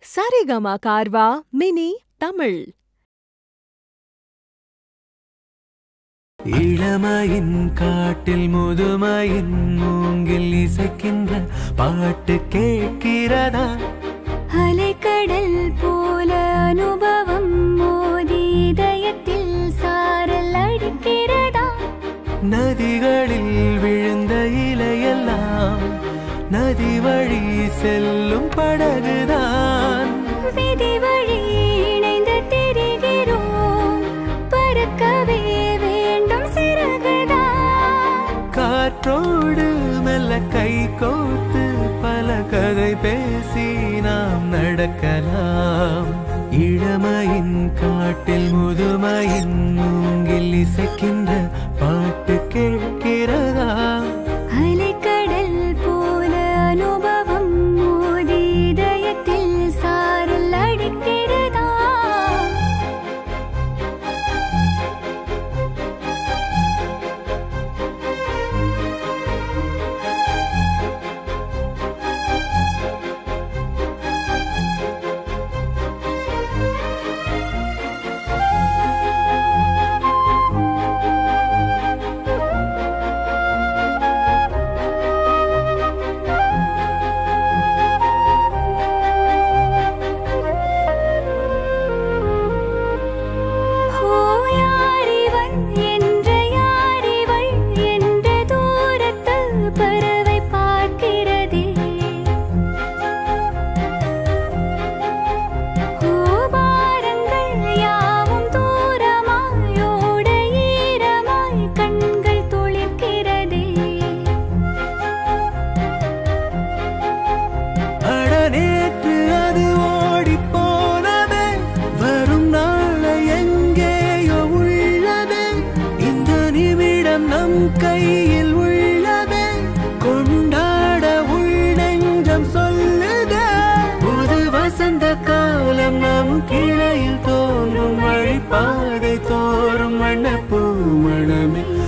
Saregama கார்வா mini Tamil இளமையின் காட்டில் முதுமையின் மூங்கில் இசைக்கின்ற பாட்டு கேட்கிறதா அலைக்கடல் போல அனுபவம் மோதி இதயத்தில் சாரல் அடிக்கிறதா நதிகளில் விழுந்த இலையெல்லாம் நதி வழி செல்லும் படகுதான் விதி வழி இணைந்து திரிகிறோம் பறக்கவே வேண்டும் சிறகுதான் காற்றோடு மெல்ல கை கோர்த்து பல கதை பேசி நாம் நடக்கலாம் இளமையின் காட்டில் முதுமையின் மூங்கில் இசைக்கின்ற பாட்டு கேட்கிறதா அலைக்கடல் போல அனுபவம் மோதி இதயத்தில் சாரல் அடிக்கிறதா ஓ யாரிவன் என்ற யாரிவள் என்ற தூரத்து பறவை பார்க்கிறதே ஓ பாரங்கள் யாவும் தூரமாயோட ஈரமாய் கண்கள் துளிர்க்கிறதே அட நேற்று அது ஓடி போனதே வரும் நாளை எங்கேயோ உள்ளதே இந்த நிமிடம் நம் கையில் உள்ளதே கொண்டாட உள் நெஞ்சம் சொல்லுதே புது வசந்த காலம் நம் கிளையில் தோன்றும் வழிபாதை தோறும் வண்ணப்பூ மணமே